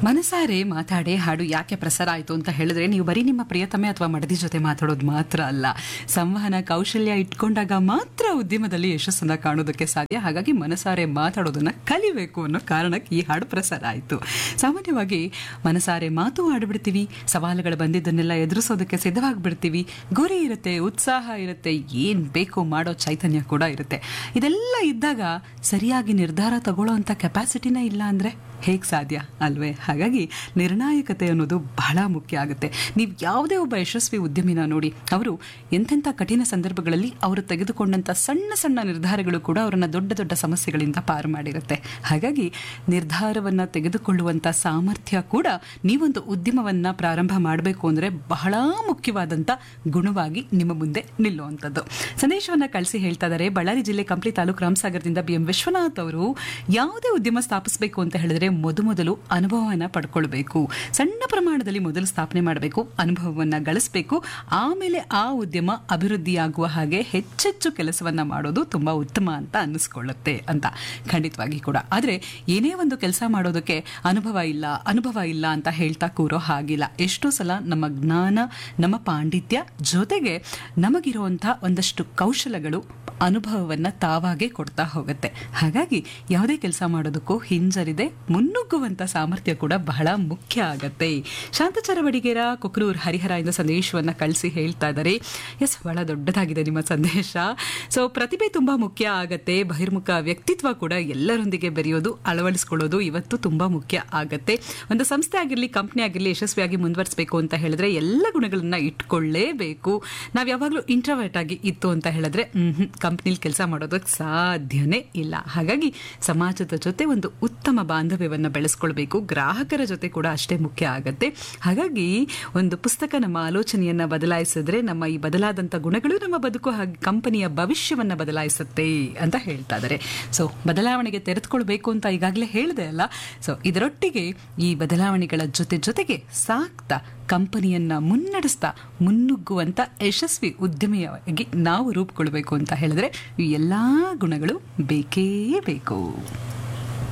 ಮನಸಾರೆ ಮಾತಾಡೆ ಹಾಡು ಯಾಕೆ ಪ್ರಸಾರ ಆಯಿತು ಅಂತ ಹೇಳಿದ್ರೆ ನೀವು ಬರೀ ನಿಮ್ಮ ಪ್ರಿಯತಮೆ ಅಥವಾ ಮಡದಿ ಜೊತೆ ಮಾತಾಡೋದು ಮಾತ್ರ ಅಲ್ಲ ಸಂವಹನ ಕೌಶಲ್ಯ ಇಟ್ಕೊಂಡಾಗ ಮಾತ್ರ ಉದ್ಯಮದಲ್ಲಿ ಯಶಸ್ಸನ್ನ ಕಾಣೋದಕ್ಕೆ ಸಾಧ್ಯ ಹಾಗಾಗಿ ಮನಸಾರೆ ಮಾತಾಡೋದನ್ನ ಕಲಿಬೇಕು ಅನ್ನೋ ಕಾರಣಕ್ಕೆ ಈ ಹಾಡು ಪ್ರಸಾರ ಆಯಿತು ಸಾಮಾನ್ಯವಾಗಿ ಮನಸಾರೆ ಮಾತು ಆಡ್ಬಿಡ್ತೀವಿ ಸವಾಲುಗಳು ಬಂದಿದ್ದನ್ನೆಲ್ಲ ಎದುರಿಸೋದಕ್ಕೆ ಸಿದ್ಧವಾಗಿಬಿಡ್ತೀವಿ ಗುರಿ ಇರುತ್ತೆ ಉತ್ಸಾಹ ಇರುತ್ತೆ ಏನ್ ಬೇಕು ಮಾಡೋ ಚೈತನ್ಯ ಕೂಡ ಇರುತ್ತೆ ಇದೆಲ್ಲ ಇದ್ದಾಗ ಸರಿಯಾಗಿ ನಿರ್ಧಾರ ತಗೊಳ್ಳೋ ಅಂತ ಕೆಪಾಸಿಟಿನೇ ಇಲ್ಲ ಅಂದ್ರೆ ಹೇಗೆ ಸಾಧ್ಯ ಅಲ್ವೇ ಹಾಗಾಗಿ ನಿರ್ಣಾಯಕತೆ ಅನ್ನೋದು ಬಹಳ ಮುಖ್ಯ ಆಗುತ್ತೆ ನೀವು ಯಾವುದೇ ಒಬ್ಬ ಯಶಸ್ವಿ ಉದ್ಯಮಿನ ನೋಡಿ ಅವರು ಎಂತೆಂಥ ಕಠಿಣ ಸಂದರ್ಭಗಳಲ್ಲಿ ಅವರು ತೆಗೆದುಕೊಂಡಂಥ ಸಣ್ಣ ಸಣ್ಣ ನಿರ್ಧಾರಗಳು ಕೂಡ ಅವರನ್ನ ದೊಡ್ಡ ದೊಡ್ಡ ಸಮಸ್ಯೆಗಳಿಂದ ಪಾರು ಮಾಡಿರುತ್ತೆ ಹಾಗಾಗಿ ನಿರ್ಧಾರವನ್ನ ತೆಗೆದುಕೊಳ್ಳುವಂಥ ಸಾಮರ್ಥ್ಯ ಕೂಡ ನೀವೊಂದು ಉದ್ಯಮವನ್ನ ಪ್ರಾರಂಭ ಮಾಡಬೇಕು ಅಂದರೆ ಬಹಳ ಮುಖ್ಯವಾದಂಥ ಗುಣವಾಗಿ ನಿಮ್ಮ ಮುಂದೆ ನಿಲ್ಲುವಂಥದ್ದು ಸಂದೇಶವನ್ನ ಕಳಿಸಿ ಹೇಳ್ತಾ ಇದ್ದಾರೆ ಬಳ್ಳಾರಿ ಜಿಲ್ಲೆ ಕಂಪ್ಲಿ ತಾಲೂಕು ರಾಮಸಾಗರದಿಂದ ಬಿ ಎಂ ವಿಶ್ವನಾಥ್ ಅವರು ಯಾವುದೇ ಉದ್ಯಮ ಸ್ಥಾಪಿಸಬೇಕು ಅಂತ ಹೇಳಿದ್ರೆ ಮೊದಮೊದಲು ಅನುಭವವನ್ನ ಪಡ್ಕೊಳ್ಬೇಕು ಸಣ್ಣ ಪ್ರಮಾಣದಲ್ಲಿ ಮೊದಲು ಸ್ಥಾಪನೆ ಮಾಡಬೇಕು ಅನುಭವವನ್ನ ಗಳಿಸಬೇಕು ಆಮೇಲೆ ಆ ಉದ್ಯಮ ಅಭಿವೃದ್ಧಿಯಾಗುವ ಹಾಗೆ ಹೆಚ್ಚೆಚ್ಚು ಕೆಲಸವನ್ನ ಮಾಡೋದು ತುಂಬಾ ಉತ್ತಮ ಅಂತ ಅನ್ನಿಸ್ಕೊಳ್ಳುತ್ತೆ ಅಂತ ಖಂಡಿತವಾಗಿ ಕೂಡ ಆದ್ರೆ ಏನೇ ಒಂದು ಕೆಲಸ ಮಾಡೋದಕ್ಕೆ ಅನುಭವ ಇಲ್ಲ ಅನುಭವ ಇಲ್ಲ ಅಂತ ಹೇಳ್ತಾ ಕೂರೋ ಹಾಗಿಲ್ಲ ಎಷ್ಟೋ ಸಲ ನಮ್ಮ ಜ್ಞಾನ ನಮ್ಮ ಪಾಂಡಿತ್ಯ ಜೊತೆಗೆ ನಮಗಿರುವಂತಹ ಒಂದಷ್ಟು ಕೌಶಲಗಳು ಅನುಭವವನ್ನ ತಾವಾಗೆ ಕೊಡ್ತಾ ಹೋಗುತ್ತೆ ಹಾಗಾಗಿ ಯಾವುದೇ ಕೆಲಸ ಮಾಡೋದಕ್ಕೂ ಹಿಂಜರಿದೆ ಮುನ್ನುಗ್ಗುವಂತ ಸಾಮರ್ಥ್ಯ ಕೂಡ ಬಹಳ ಮುಖ್ಯ ಆಗತ್ತೆ ಶಾಂತಚಾರ ಬಡಿಗೇರ ಕೊಕ್ರೂರ್ ಹರಿಹರ ಇಂದ ಸಂದೇಶವನ್ನ ಕಳಿಸಿ ಹೇಳ್ತಾ ಇದ್ದಾರೆ ಎಸ್ ಬಹಳ ದೊಡ್ಡದಾಗಿದೆ ನಿಮ್ಮ ಸಂದೇಶ ಸೊ ಪ್ರತಿಭೆ ತುಂಬಾ ಮುಖ್ಯ ಆಗತ್ತೆ ಬಹಿರ್ಮುಖ ವ್ಯಕ್ತಿತ್ವ ಕೂಡ ಎಲ್ಲರೊಂದಿಗೆ ಬೆರೆಯೋದು ಅಳವಡಿಸ್ಕೊಳ್ಳೋದು ಇವತ್ತು ತುಂಬಾ ಮುಖ್ಯ ಆಗತ್ತೆ ಒಂದು ಸಂಸ್ಥೆ ಆಗಿರಲಿ ಕಂಪ್ನಿ ಆಗಿರಲಿ ಯಶಸ್ವಿಯಾಗಿ ಮುಂದುವರಿಸಬೇಕು ಅಂತ ಹೇಳಿದ್ರೆ ಎಲ್ಲ ಗುಣಗಳನ್ನ ಇಟ್ಕೊಳ್ಳೇಬೇಕು ನಾವು ಯಾವಾಗಲೂ ಇಂಟ್ರವರ್ಟ್ ಆಗಿ ಇತ್ತು ಅಂತ ಹೇಳಿದ್ರೆ ಕಂಪ್ನಿಲಿ ಕೆಲಸ ಮಾಡೋದಕ್ಕೆ ಸಾಧ್ಯನೇ ಇಲ್ಲ ಹಾಗಾಗಿ ಸಮಾಜದ ಜೊತೆ ಒಂದು ಉತ್ತಮ ಬಾಂಧವ್ಯವನ್ನು ಬೆಳೆಸ್ಕೊಳ್ಬೇಕು ಗ್ರಾಹಕರ ಜೊತೆ ಕೂಡ ಅಷ್ಟೇ ಮುಖ್ಯ ಆಗತ್ತೆ ಹಾಗಾಗಿ ಒಂದು ಪುಸ್ತಕ ನಮ್ಮ ಆಲೋಚನೆಯನ್ನ ಬದಲಾಯಿಸಿದ್ರೆ ನಮ್ಮ ಈ ಬದಲಾದಂಥ ಗುಣಗಳು ನಮ್ಮ ಬದುಕು ಹಾಗೆ ಕಂಪನಿಯ ಭವಿಷ್ಯವನ್ನ ಬದಲಾಯಿಸುತ್ತೆ ಅಂತ ಹೇಳ್ತಾ ಇದ್ದಾರೆ ಸೊ ಬದಲಾವಣೆಗೆ ತೆರೆದುಕೊಳ್ಬೇಕು ಅಂತ ಈಗಾಗಲೇ ಹೇಳಿದೆ ಅಲ್ಲ ಸೊ ಇದರೊಟ್ಟಿಗೆ ಈ ಬದಲಾವಣೆಗಳ ಜೊತೆ ಜೊತೆಗೆ ಸಾಕ್ತಾ ಕಂಪನಿಯನ್ನ ಮುನ್ನಡೆಸ್ತಾ ಮುನ್ನುಗ್ಗುವಂತ ಯಶಸ್ವಿ ಉದ್ಯಮಿಯಾಗಿ ನಾವು ರೂಪುಗೊಳ್ಬೇಕು ಅಂತ ಹೇಳಿದ್ರೆ ಈ ಎಲ್ಲಾ ಗುಣಗಳು ಬೇಕೇ ಬೇಕು